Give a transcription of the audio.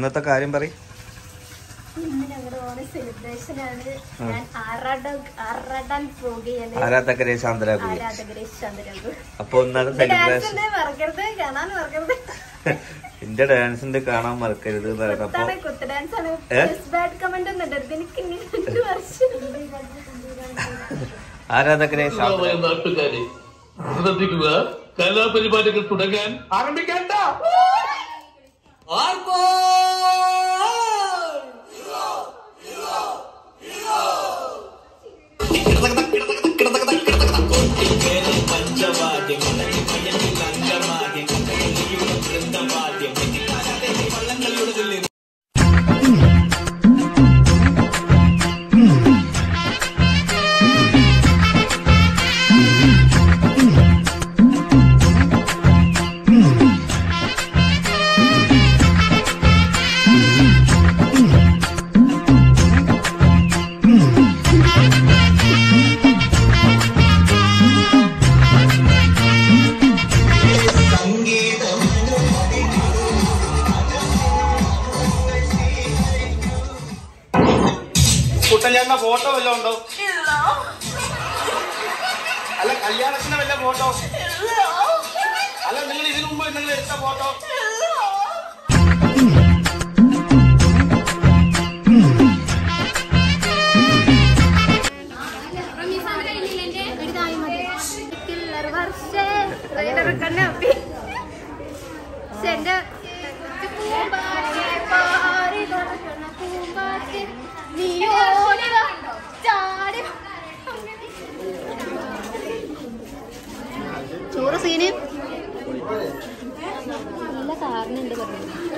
ഇന്നത്തെ കാര്യം പറയും ഇന്ന് ഞങ്ങളുടെ ഓണ സെലിബ്രേഷൻ ആണ് ഞാൻ ആറാടാൻ ആറാടാൻ പോവുകയാണ് ആരാധകരെ ശാന്തരാകുക ആരാധകരെ ചന്ദ്രകു അപ്പൊ ഒന്നാണ് സെലിബ്രേഷൻ മറക്കരുത് കാണാൻ മറക്കരുത് എന്റെ ഡാൻസിന്റെ കാണാൻ മറക്കരുത് എന്ന് പറയുന്നത് അപ്പൊ കുത്താണ് കുത്ത് ഡാൻസ് ആണ് ഏ? ബാഡ് കമന്റ് ഒന്നും ഇടരുത് എനിക്ക് ഇനി രണ്ട് വർഷം ആരാധകരെ ശാന്തരാകുക പ്രിയമായ നാട്ടുകാരെ ശ്രദ്ധിക്കുക കലാപരിപാടികൾ തുടങ്ങാൻ ആരംഭിക്കാൻ കുട്ടഞ്ചേട്ടന്റെ ഫോട്ടോ വല്ലതും ഉണ്ടോ അല്ല കല്യാണത്തിന്റെ വല്ല ഫോട്ടോ അല്ല നിങ്ങൾ ഇതിനു മുമ്പ് നിങ്ങൾ എടുത്ത ഫോട്ടോ ചോറ് സീന് നല്ല കാരണുണ്ട് പറഞ്ഞു